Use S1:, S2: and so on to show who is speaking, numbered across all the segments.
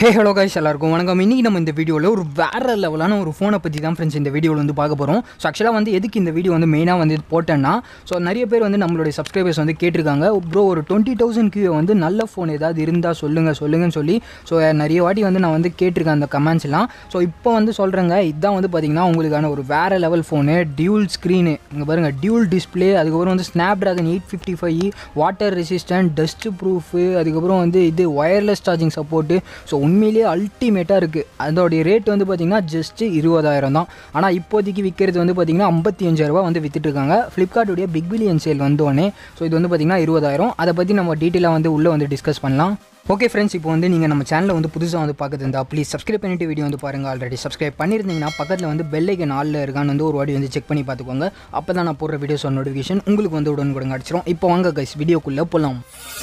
S1: hey hello guys எல்லாருக்கும் வணக்கம் இன்றைக்கி நம்ம இந்த வீடியோவில் ஒரு வேறு லெவலான ஒரு ஃபோனை பற்றி தான் ஃப்ரெண்ட்ஸ் இந்த வீடியோவில் வந்து பார்க்க போகிறோம் ஸோ ஆக்சுவலாக வந்து எதுக்கு இந்த வீடியோ வந்து மெயினாக வந்து போட்டேன்னா ஸோ நிறைய பேர் வந்து நம்மளுடைய சப்ஸ்கிரைபர்ஸ் வந்து கேட்டிருக்காங்க ப்ரோ ஒரு டுவெண்ட்டி தௌசண்ட் கியூ வந்து நல்ல ஃபோன் ஏதாவது இருந்தால் சொல்லுங்கள் சொல்லுங்கன்னு சொல்லி ஸோ நிறைய வாட்டி வந்து நான் வந்து கேட்டிருக்கேன் அந்த கமெண்ட்ஸ்லாம் ஸோ இப்போ வந்து சொல்கிறேங்க இதுதான் வந்து பார்த்திங்கன்னா உங்களுக்கான ஒரு வேறு லெவல் ஃபோனு டியூல் ஸ்க்ரீனு இங்கே பாருங்கள் டியூல் டிஸ்பிளே அதுக்கப்புறம் வந்து Snapdragon eight fifty five water resistant dust proof அதுக்கப்புறம் வந்து இது ஒயர்லெஸ் சார்ஜிங் சப்போர்ட்டு ஸோ உண்மையிலேயே அல்டிமேட்டாக இருக்குது அதோடைய ரேட் வந்து பார்த்திங்கன்னா ஜஸ்ட்டு இருபதாயிரம் தான் ஆனால் இப்போதைக்கு விற்கிறது வந்து பார்த்திங்கன்னா ஐம்பத்தி அஞ்சாயிரரூபா வந்து வித்துட்டு இருக்காங்க ஃப்ளிப்கார்ட்டுடைய பிக் பில்லியன் சேல் வந்தோடனே ஸோ இது வந்து பார்த்திங்கன்னா இருபதாயிரம் அதை பற்றி நம்ம டீட்டெயிலாக வந்து உள்ளே வந்து டிஸ்கஸ் பண்ணலாம் ஓகே ஃப்ரெண்ட்ஸ் இப்போ வந்து நீங்கள் நம்ம சேனலை வந்து புதுசாக வந்து பார்க்குறது இருந்தால் ப்ளீஸ் சப்ஸ்கிரைப் பண்ணிட்டு வீடியோ வந்து பாருங்கள் ஆல்ரெடி சப்ஸ்கிரைப் பண்ணியிருந்தீங்கன்னா பக்கத்தில் வந்து பெல்லைக்கு நாளில் இருக்கான்னு வந்து ஒரு வாட்டி வந்து செக் பண்ணி பார்த்துக்கோங்க அப்போ தான் நான் போடுற வீடியோஸ் நோட்டிஃபிகேஷன் உங்களுக்கு வந்து உடனே கொடுங்க அடிச்சிடும் இப்போ வாங்க கைஸ் வீடியோக்குள்ளே போகலாம்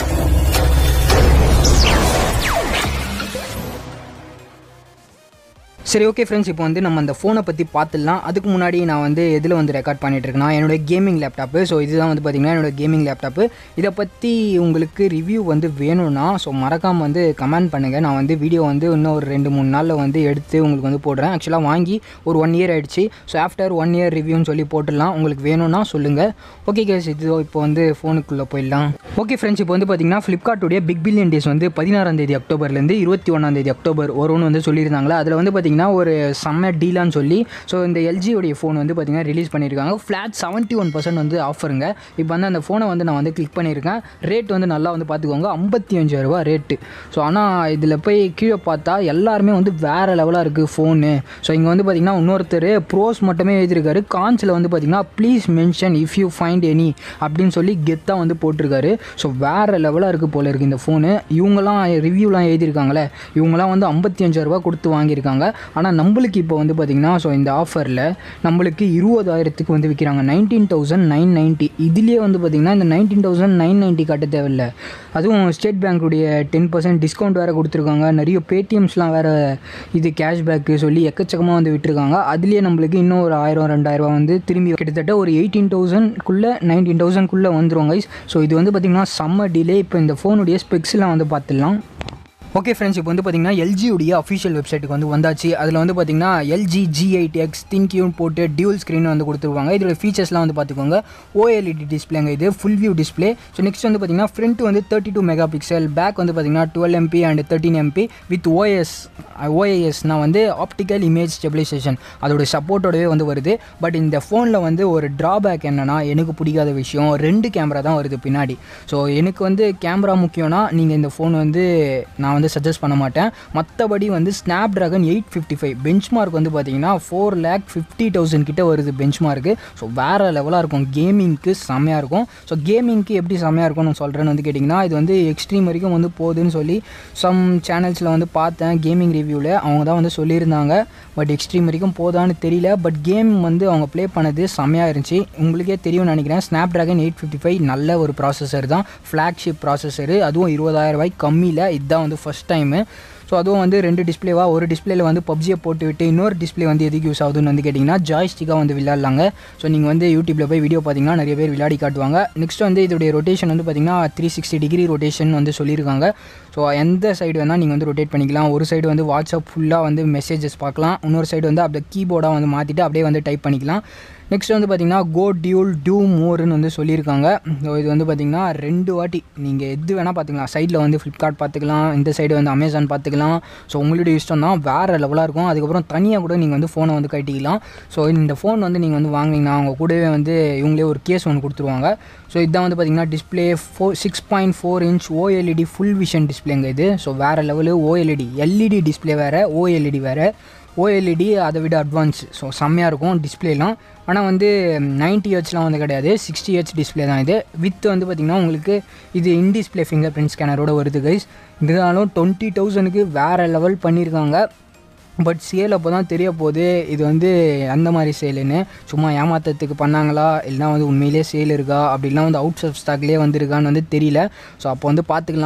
S1: சரி ஓகே ஃப்ரெண்ட்ஸ் இப்போ வந்து நம்ம அந்த ஃபோனை பற்றி பார்த்துடலாம் அதுக்கு முன்னாடி நான் வந்து எதில் வந்து ரெக்கார்ட் பண்ணிட்டு இருக்கேன்னா என்னோட கேமிங் லேப்டாப்பு ஸோ இதுதான் வந்து பார்த்திங்கன்னா என்னோட கேமிங் லேப்டாப்பு இதை பற்றி உங்களுக்கு ரிவ்யூ வந்து வேணும்னா ஸோ மறக்காமல் வந்து கமெண்ட் பண்ணுங்கள் நான் வந்து வீடியோ வந்து இன்னும் ஒரு ரெண்டு மூணு நாளில் வந்து எடுத்து உங்களுக்கு வந்து போடுறேன் ஆக்சுவலாக வாங்கி ஒரு ஒன் இயர் ஆயிடுச்சு ஸோ ஆஃப்டர் ஒன் இயர் ரிவ்யூன்னு சொல்லி போட்டுடலாம் உங்களுக்கு வேணும்னா சொல்லுங்கள் ஓகே கேஸ் இது இப்போ வந்து ஃபோனுக்குள்ளே போயிடலாம் ஓகே ஃப்ரெண்ட்ஸ் இப்போ வந்து பார்த்திங்கன்னா ஃப்ளிப்கார்ட்டுடைய பிக் பில்லியன் டேஸ் வந்து பதினாறாம் தேதி அக்டோபர்லேருந்து இருபத்தி ஒன்றாம் தேதி அக்டோபர் வரும்னு வந்து சொல்லியிருந்தாங்களா அதில் வந்து பார்த்திங்கன்னா ஒரு செம்ம டீலான்னு சொல்லி ஸோ இந்த எல்ஜியோடைய ஃபோன் வந்து பார்த்திங்கன்னா ரிலீஸ் பண்ணியிருக்காங்க ஃப்ளாட் செவன்ட்டி ஒன் பர்சன்ட் வந்து ஆஃபருங்க இப்போ வந்து அந்த ஃபோனை வந்து நான் வந்து கிளிக் பண்ணியிருக்கேன் ரேட் வந்து நல்லா வந்து பார்த்துக்கோங்க ஐம்பத்தி அஞ்சாயிரரூபா ரேட்டு ஸோ ஆனால் இதில் போய் கீழே பார்த்தா எல்லாருமே வந்து வேறு லெவலாக இருக்குது ஃபோனு ஸோ இங்கே வந்து பார்த்திங்கன்னா இன்னொருத்தர் ப்ரோஸ் மட்டுமே எழுதியிருக்காரு கான்ஸில் வந்து பார்த்திங்கன்னா please mention if you find any அப்படின்னு சொல்லி கெத்தாக வந்து போட்டிருக்காரு ஸோ வேறு லெவலாக இருக்குது போல இருக்குது இந்த ஃபோனு இவங்கெல்லாம் ரிவ்யூலாம் எழுதியிருக்காங்களே இவங்கெல்லாம் வந்து ஐம்பத்தி அஞ்சாயிரரூபா கொடுத்து வாங்கியிருக்காங்க ஆனால் நம்மளுக்கு இப்போ வந்து பார்த்திங்கன்னா ஸோ இந்த ஆஃபரில் நம்மளுக்கு இருபதாயிரத்துக்கு வந்து விற்கிறாங்க நைன்டீன் தௌசண்ட் நைன் நைன்ட்டி இதுலேயே வந்து பார்த்திங்கன்னா இந்த நைன்டீன் தௌசண்ட் நைன் நைன்ட்டி கட்ட தேவையில்ல அதுவும் ஸ்டேட் பேங்க்குடைய டென் பர்சன்ட் டிஸ்கவுண்ட் வேறு கொடுத்துருக்காங்க நிறைய பேடிஎம்ஸ்லாம் வேறு இது கேஷ்பேக்கு சொல்லி எக்கச்சக்கமாக வந்து விட்டுருக்காங்க அதுலேயே நம்மளுக்கு இன்னும் ஒரு ஆயிரம் ரெண்டாயிரரூவா வந்து திரும்பி கிட்டத்தட்ட ஒரு எயிட்டீன் தௌசண்ட்குள்ளே நைன்டீன் தௌசண்ட்குள்ளே வந்துடும் கைஸ் ஸோ இது வந்து பார்த்திங்கன்னா செம்ம டிலே இப்போ இந்த ஃபோனுடைய ஸ்பெக்ஸ்லாம் வந்து பார்த்துடலாம் ஓகே ஃப்ரெண்ட்ஸ் இப்போ வந்து பார்த்தீங்கன்னா எல்ஜியுடைய அஃபிஷியல் வெப்சைட்டுக்கு வந்து வந்தாச்சு அதில் வந்து பார்த்தீங்கன்னா எல்ஜி ஜி எயிட் எக்ஸ் தின்கியூன் போட்டு டியூல் ஸ்க்ரீன் வந்து கொடுத்துருவாங்க இதோட ஃபீச்சர்ஸ்லாம் வந்து பார்த்துக்கோங்க ஓஎல்இடி டிஸ்பிளேங்க இது full view display so next வந்து பார்த்தீங்கன்னா ஃப்ரண்ட் வந்து thirty two megapixel back வந்து பார்த்தீங்கன்னா twelve MP and thirteen MP with OS ஓஏஎஸ்னால் வந்து ஆப்டிக்கல் இமேஜ் ஸ்டெபிலைசேஷன் அதோட சப்போர்ட்டோடவே வந்து வருது பட் இந்த ஃபோனில் வந்து ஒரு ட்ராபேக் என்னென்னா எனக்கு பிடிக்காத விஷயம் ரெண்டு கேமரா தான் வருது பின்னாடி ஸோ எனக்கு வந்து கேமரா முக்கியம்னா நீங்கள் இந்த ஃபோன் வந்து நான் வந்து சஜஸ்ட் பண்ண மாட்டேன் மற்றபடி வந்து Snapdragon eight fifty five benchmark வந்து பார்த்தீங்கன்னா ஃபோர் லேக் ஃபிஃப்டி தௌசண்ட் கிட்ட வருது பெஞ்ச் மார்க்கு ஸோ வேறு லெவலாக இருக்கும் கேமிங்க்கு செம்மையாக இருக்கும் ஸோ கேமிங்க்கு எப்படி செம்மையாக இருக்கும்னு சொல்கிறேன்னு வந்து கேட்டிங்கன்னா இது வந்து எக்ஸ்ட்ரீம் வரைக்கும் வந்து போகுதுன்னு சொல்லி சம் சேனல்ஸில் வந்து பார்த்தேன் கேமிங் ரிவ்யூவில் அவங்க தான் வந்து சொல்லியிருந்தாங்க பட் எக்ஸ்ட்ரீம் வரைக்கும் போதான்னு தெரியல பட் கேம் வந்து அவங்க ப்ளே பண்ணது செம்மையாக இருந்துச்சு உங்களுக்கே தெரியும்னு நினைக்கிறேன் Snapdragon eight fifty five நல்ல ஒரு ப்ராசஸர் தான் ஃப்ளாக்ஷிப் ப்ராசஸரு அதுவும் இருபதாயிரம் ரூபாய் கம்மியில் இதுதான் வந்து ஃபஸ்ட் டைமு ஸோ அதுவும் வந்து ரெண்டு டிஸ்பிளேவா ஒரு டிஸ்பிளேல வந்து பப்ஜியை போட்டு விட்டு இன்னொரு டிஸ்பிளே வந்து எதுக்கு யூஸ் ஆகுதுன்னு வந்து கேட்டிங்கன்னா ஜாய்ஸ்டிக்காக வந்து விளையாடலாங்க ஸோ நீங்கள் வந்து யூடியூப்பில் போய் வீடியோ பார்த்தீங்கன்னா நிறைய பேர் விளையாடி காட்டுவாங்க நெக்ஸ்ட் வந்து இதோடைய ரொட்டேஷன் வந்து பார்த்தீங்கன்னா த்ரீ சிக்ஸ்டி டிகிரி ரொட்டேஷன் வந்து சொல்லியிருக்காங்க ஸோ எந்த சைடு வேணால் நீங்கள் வந்து ரொட்டேட் பண்ணிக்கலாம் ஒரு சைடு வந்து வாட்ஸ்அப் ஃபுல்லாக வந்து மெசேஜஸ் பார்க்கலாம் இன்னொரு சைடு வந்து அப்படியே கீபோர்டாக வந்து மாற்றிட்டு அப்படியே வந்து டைப் பண்ணிக்கலாம் நெக்ஸ்ட் வந்து பார்த்திங்கன்னா கோ டியூல் டியூ மோர்னு வந்து சொல்லியிருக்காங்க ஸோ இது வந்து பார்த்திங்கன்னா ரெண்டு வாட்டி நீங்கள் எது வேணால் பார்த்துக்கலாம் சைடில் வந்து ஃப்ளிப்கார்ட் பார்த்துக்கலாம் இந்த சைடு வந்து அமேசான் பார்த்துக்கலாம் ஸோ உங்களுடைய இஷ்டம் தான் வேறு லெவலாக இருக்கும் அதுக்கப்புறம் தனியாக கூட நீங்கள் வந்து ஃபோனை வந்து கட்டிக்கலாம் ஸோ இந்த ஃபோன் வந்து நீங்கள் வந்து வாங்கினீங்கன்னா அவங்க கூடவே வந்து இவங்களே ஒரு கேஸ் ஒன்று கொடுத்துருவாங்க ஸோ இதான் வந்து பார்த்திங்கன்னா display four six point four inch OLED full vision டிஸ்பிளேங்க இது ஸோ வேறு லெவலு ஓஎல்இடி எல்இடி டிஸ்பிளே வேறு ஓஎல்இடி வேறு ஓஎல்இடி அதை விட அட்வான்ஸ் ஸோ செம்மையாக இருக்கும் டிஸ்பிளேலாம் ஆனால் வந்து நைன்ட்டி ஹெச்லாம் வந்து கிடையாது சிக்ஸ்டி ஹெச் டிஸ்பிளே தான் இது வித் வந்து பார்த்திங்கன்னா உங்களுக்கு இது இன் டிஸ்பிளே ஃபிங்கர் பிரிண்ட் ஸ்கேனரோட வருது கைஸ் இருந்தாலும் டுவெண்ட்டி தௌசண்ட்க்கு வேறு லெவல் பண்ணியிருக்காங்க பட் சேல் அப்போ தான் தெரிய போகுது இது வந்து அந்த மாதிரி சேலுன்னு சும்மா ஏமாத்தத்துக்கு பண்ணாங்களா இல்லைனா வந்து உண்மையிலே சேல் இருக்கா அப்படிலாம் வந்து அவுட் ஆஃப் ஸ்டாக்லேயே வந்திருக்கான்னு வந்து தெரியல ஸோ அப்போ வந்து பார்த்துக்கலாம்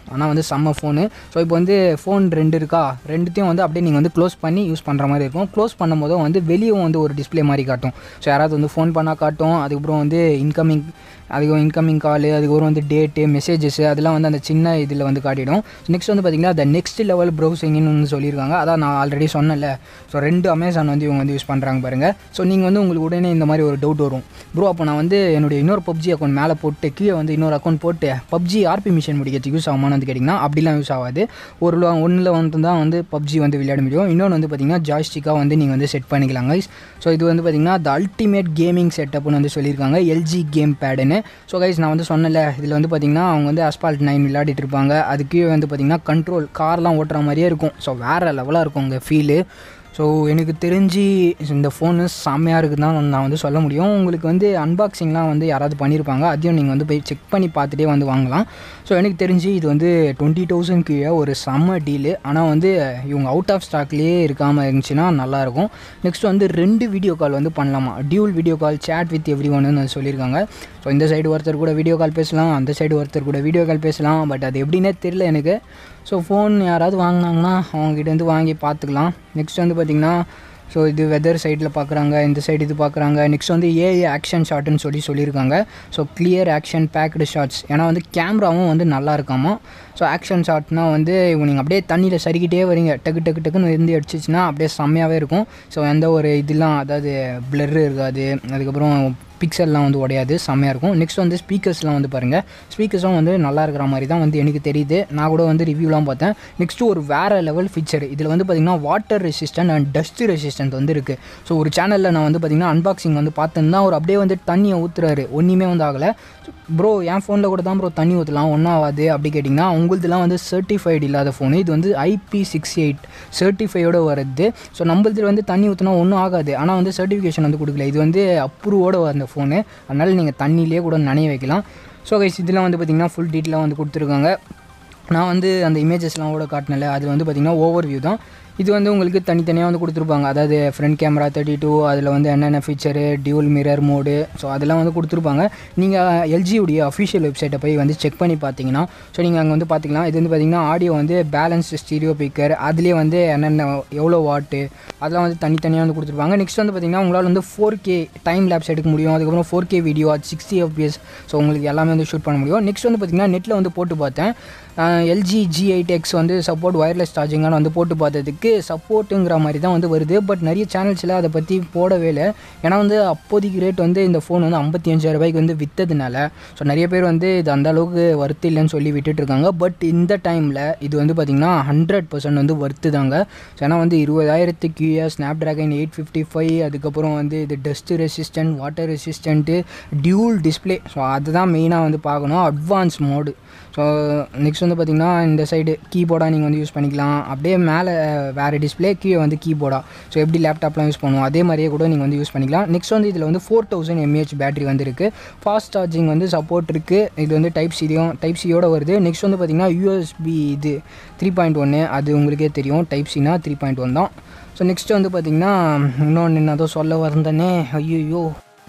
S1: ஆனால் வந்து செம்ம ஃபோனு ஸோ இப்போ வந்து ஃபோன் ரெண்டு இருக்கா ரெண்டுத்தையும் வந்து அப்படியே நீங்கள் வந்து க்ளோஸ் பண்ணி யூஸ் பண்ணுற மாதிரி இருக்கும் க்ளோஸ் பண்ணும்போதும் வந்து வெளியே வந்து ஒரு டிஸ்ப்ளே மாதிரி காட்டும் ஸோ யாராவது வந்து ஃபோன் பண்ணால் காட்டும் அதுக்கப்புறம் வந்து இன்கமிங் அதுக்கு இன்கமிங் கால் அதுக்கப்புறம் வந்து டேட்டு மெசேஜஸ் அதெல்லாம் வந்து அந்த சின்ன இதில் வந்து காட்டிடும் நெக்ஸ்ட் வந்து பார்த்திங்கன்னா அந்த நெக்ஸ்ட் லெவல் ப்ரௌசிங்னு வந்து சொல்லியிருக்காங்க அதான் நான் ஆல்ரெடி சொன்னேன்ல ஸோ ரெண்டு அமேசான் வந்து இவங்க வந்து யூஸ் பண்ணுறாங்க பாருங்கள் ஸோ நீங்கள் வந்து உங்களுக்கு உடனே இந்த மாதிரி ஒரு டவுட் வரும் ப்ரோ அப்போ நான் வந்து என்னுடைய இன்னொரு பப்ஜி அக்கௌண்ட் மேலே போட்டு கீழே வந்து இன்னொரு அக்கௌண்ட் போட்டு பப்ஜி ஆர்பி மிஷன் முடிக்கிறதுக்கு யூஸ் ஆகுமான்னு வந்து கேட்டிங்கன்னா அப்படிலாம் யூஸ் ஆகாது ஒரு ஒன்றில் வந்து தான் வந்து பப்ஜி வந்து விளையாட முடியும் இன்னொன்று வந்து பார்த்திங்கன்னா ஜாய்ஸ்டிக்காக வந்து நீங்கள் வந்து செட் பண்ணிக்கலாம் கைஸ் ஸோ இது வந்து பார்த்திங்கன்னா த அல்டிமேட் கேமிங் செட்டப்னு வந்து சொல்லியிருக்காங்க எல்ஜி கேம் பேடுன்னு ஸோ கைஸ் நான் வந்து சொன்னல இதில் வந்து பார்த்திங்கன்னா அவங்க வந்து அஸ்பால்ட் நைன் விளையாடிட்டு இருப்பாங்க அதுக்கு வந்து பார்த்திங்கன்னா கண்ட்ரோல் கார்லாம் ஓட்டுற மாதிரியே இருக்கும் ஸோ வேறு லெவலாக இருக்கும் உங்கள் ஃபீலு ஸோ எனக்கு தெரிஞ்சு இந்த ஃபோனு செம்மையாக இருக்குன்னு தான் நான் வந்து சொல்ல முடியும் உங்களுக்கு வந்து அன்பாக்சிங்லாம் வந்து யாராவது பண்ணியிருப்பாங்க அதையும் நீங்கள் வந்து போய் செக் பண்ணி பார்த்துட்டே வந்து வாங்கலாம் ஸோ எனக்கு தெரிஞ்சு இது வந்து டுவெண்ட்டி தௌசண்ட் கீழே ஒரு செம்ம டீலு ஆனால் வந்து இவங்க அவுட் ஆஃப் ஸ்டாக்லேயே இருக்காமல் இருந்துச்சுன்னா நல்லாயிருக்கும் நெக்ஸ்ட் வந்து ரெண்டு வீடியோ கால் வந்து பண்ணலாமா dual video call chat with every ஒன்னு சொல்லியிருக்காங்க ஸோ இந்த சைடு ஒருத்தர் கூட வீடியோ கால் பேசலாம் அந்த சைடு ஒருத்தர் கூட வீடியோ கால் பேசலாம் பட் அது எப்படின்னே தெரில எனக்கு ஸோ ஃபோன் யாராவது வாங்கினாங்கன்னா அவங்ககிட்ட வந்து வாங்கி பார்த்துக்கலாம் நெக்ஸ்ட் வந்து பார்த்திங்கன்னா ஸோ இது வெதர் சைடில் பார்க்குறாங்க இந்த சைடு இது பார்க்குறாங்க நெக்ஸ்ட் வந்து ஏஐ ஆக்ஷன் ஷாட்டுன்னு சொல்லி சொல்லியிருக்காங்க so clear action packed shots ஏன்னா வந்து கேமராவும் வந்து நல்லா இருக்காமா ஸோ ஆக்ஷன் ஷாட்னா வந்து நீங்கள் அப்படியே தண்ணியில் சரிக்கிட்டே வரீங்க டக்கு டக்கு டக்குன்னு இருந்து அடிச்சிச்சுன்னா அப்படியே செம்மையாகவே இருக்கும் ஸோ எந்த ஒரு இதெல்லாம் அதாவது பிளர் இருக்காது அதுக்கப்புறம் பிக்சல்லாம் வந்து உடையாது செம்மையாக இருக்கும் நெக்ஸ்ட் வந்து ஸ்பீக்கர்ஸ்லாம் வந்து பாருங்கள் ஸ்பீக்கர்ஸும் வந்து நல்லா இருக்கிற மாதிரி தான் வந்து எனக்கு தெரியுது நான் கூட வந்து ரிவ்யூலாம் பார்த்தேன் நெக்ஸ்ட்டு ஒரு வேறு லெவல் ஃபீச்சர் இதில் வந்து பார்த்திங்கன்னா water resistant and dust resistant வந்து இருக்குது ஸோ ஒரு சேனலில் நான் வந்து பார்த்திங்கன்னா அன்பாக்சிங் வந்து பார்த்தேன்னா அவர் அப்படியே வந்து தண்ணியை ஊற்றுறாரு ஒன்றுமே வந்து ஆகலை ப்ரோ என் ஃபோனில் கூட தான் ப்ரோ தண்ணி ஊற்றலாம் ஒன்றும் ஆகாது அப்படி கேட்டிங்கன்னா உங்களுதுலாம் வந்து சர்டிஃபைடு இல்லாத ஃபோனு இது வந்து ஐபி சிக்ஸ் எயிட் சர்டிஃபையோடு வருது ஸோ நம்மளது வந்து தண்ணி ஊற்றினா ஒன்றும் ஆகாது ஆனால் வந்து சர்டிஃபிகேஷன் வந்து கொடுக்கல இது வந்து அப்ரூவோட வந்த ஃபோனு அதனால் நீங்கள் தண்ணியிலே கூட நனைய வைக்கலாம் ஸோ கைஸ் இதெல்லாம் வந்து பார்த்திங்கன்னா ஃபுல் டீட்டெயிலாக வந்து கொடுத்துருக்காங்க நான் வந்து அந்த இமேஜஸ்லாம் கூட காட்டினல அது வந்து பார்த்திங்கன்னா ஓவர் வியூ தான் இது வந்து உங்களுக்கு தனித்தனியாக வந்து கொடுத்துருப்பாங்க அதாவது ஃப்ரண்ட் கேமரா தேர்ட்டி டூ அதில் வந்து என்னென்ன feature dual mirror mode so அதெல்லாம் வந்து கொடுத்துருப்பாங்க நீங்கள் எல்ஜியுடைய அஃபிஷியல் வெப்சைட்டை போய் வந்து செக் பண்ணி பார்த்தீங்கன்னா ஸோ நீங்கள் அங்கே வந்து பார்த்துக்கலாம் இது வந்து பார்த்திங்கன்னா ஆடியோ வந்து பேலன்ஸ் ஸ்டீரியோ பிக்கர் அதுலேயே வந்து என்னென்ன எவ்வளோ வாட்டு அதெல்லாம் வந்து தனித்தனியாக வந்து கொடுத்துருப்பாங்க நெக்ஸ்ட் வந்து பார்த்திங்கன்னா உங்களால் வந்து ஃபோர் கே டைம் லேப்ஸ் எடுக்க முடியும் அதுக்கப்புறம் ஃபோர் கே வீடியோ அது சிக்ஸ்டி எஃப்பிஎஸ் ஸோ உங்களுக்கு எல்லாமே வந்து ஷூட் பண்ண முடியும் நெக்ஸ்ட் வந்து பார்த்திங்கன்னா நெட்டில் வந்து போட்டு பார்த்தேன் எல்ஜி ஜி எயிட் எக்ஸ் வந்து சப்போர்ட் ஒயர்லெஸ் சார்ஜிங்கான வந்து போட்டு பார்த்ததுக்கு சப்போர்ட்டுங்கிற மாதிரி தான் வந்து வருது பட் நிறைய சேனல்ஸில் அதை பற்றி போடவே இல்லை ஏன்னா வந்து அப்போதைக்கு ரேட் வந்து இந்த ஃபோன் வந்து ஐம்பத்தி அஞ்சாயிரம் ரூபாய்க்கு வந்து விற்றதுனால ஸோ நிறைய பேர் வந்து இது அந்த அளவுக்கு ஒர்த்து இல்லைன்னு சொல்லி விட்டுட்டு இருக்காங்க பட் இந்த டைமில் இது வந்து பார்த்திங்கன்னா ஹண்ட்ரட் பர்சன்ட் வந்து ஒர்த்து தாங்க ஸோ ஏன்னா வந்து இருபதாயிரத்துக்கு கீழே Snapdragon eight fifty five அதுக்கப்புறம் வந்து இது dust resistant water resistant dual display so அதுதான் மெயினாக வந்து பார்க்கணும் அட்வான்ஸ் மோடு ஸோ நெக்ஸ்ட் வந்து பார்த்திங்கன்னா இந்த சைடு கீபோர்டாக நீங்கள் வந்து யூஸ் பண்ணிக்கலாம் அப்படியே மேலே வேறு டிஸ்பிளே கீழே வந்து கீபோர்டாக ஸோ எப்படி லேப்டாப்லாம் யூஸ் பண்ணுவோம் அதே மாதிரியே கூட நீங்கள் வந்து யூஸ் பண்ணிக்கலாம் நெக்ஸ்ட் வந்து இதில் வந்து ஃபோர் தௌசண்ட் எம்ஏஹெச் பேட்டரி வந்து இருக்குது ஃபாஸ்ட் சார்ஜிங் வந்து சப்போர்ட் இருக்குது இது வந்து டைப் சியும் டைப் சியோட வருது நெக்ஸ்ட் வந்து பார்த்திங்கன்னா யூஎஸ்பி இது த்ரீ பாயிண்ட் ஒன்று அது உங்களுக்கே தெரியும் டைப் சினா த்ரீ பாயிண்ட் ஒன் தான் ஸோ நெக்ஸ்ட் வந்து பார்த்திங்கன்னா இன்னொன்று என்னதோ சொல்ல வந்தனே ஐயோ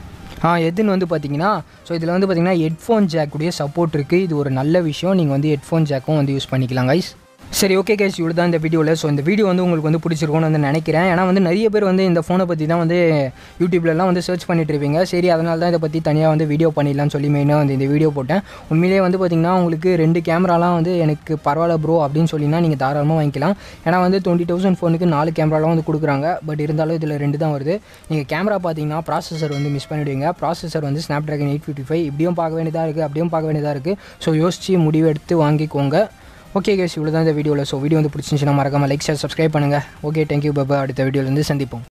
S1: ஆ எதுன்னு வந்து பார்த்தீங்கன்னா ஸோ இதில் வந்து பார்த்தீங்கன்னா ஹெட்ஃபோன் ஜாக்குடைய சப்போர்ட் இருக்குது இது ஒரு நல்ல விஷயம் நீங்கள் வந்து ஹெட்ஃபோன் ஜாக்கும் வந்து யூஸ் பண்ணிக்கலாம் கைஸ் சரி ஓகே கேஸ் இவ்வளோ தான் இந்த வீடியோவில் ஸோ இந்த வீடியோ வந்து உங்களுக்கு வந்து பிடிச்சிருக்கும்னு வந்து நினைக்கிறேன் ஏன்னா வந்து நிறைய பேர் வந்து இந்த ஃபோனை பற்றி தான் வந்து யூடியூப்லலாம் வந்து சர்ச் பண்ணிட்டு இருப்பீங்க சரி அதனால தான் இதை பற்றி தனியாக வந்து வீடியோ பண்ணிடலாம்னு சொல்லி மெயினாக வந்து இந்த வீடியோ போட்டேன் உண்மையிலேயே வந்து பார்த்திங்கன்னா உங்களுக்கு ரெண்டு கேமராலாம் வந்து எனக்கு பரவாயில்ல ப்ரோ அப்படின்னு சொல்லினா நீங்கள் தாராளமாக வாங்கிக்கலாம் ஏன்னா வந்து டுவெண்ட்டி தௌசண்ட் ஃபோனுக்கு நாலு கேமராலாம் வந்து கொடுக்குறாங்க பட் இருந்தாலும் இதில் ரெண்டு தான் வருது நீங்கள் கேமரா பார்த்தீங்கன்னா ப்ராசஸர் வந்து மிஸ் பண்ணிவிடுவீங்க ப்ராசஸர் வந்து Snapdragon eight fifty five இப்படியும் பார்க்க வேண்டியதாக இருக்குது அப்படியும் பார்க்க வேண்டியதாக இருக்குது ஸோ யோசித்து முடிவெடுத்து வாங்கிக்கோங்க ஓகே கேஸ் இவ்வளோ தான் இந்த வீடியோவில் ஸோ வீடியோ வந்து பிடிச்சிருந்துச்சுன்னா மறக்காமல் லைக் ஷேர் சப்ஸ்கிரைப் பண்ணுங்கள் ஓகே தேங்க்யூ பாபா அடுத்த வீடியோலேருந்து சந்திப்போம்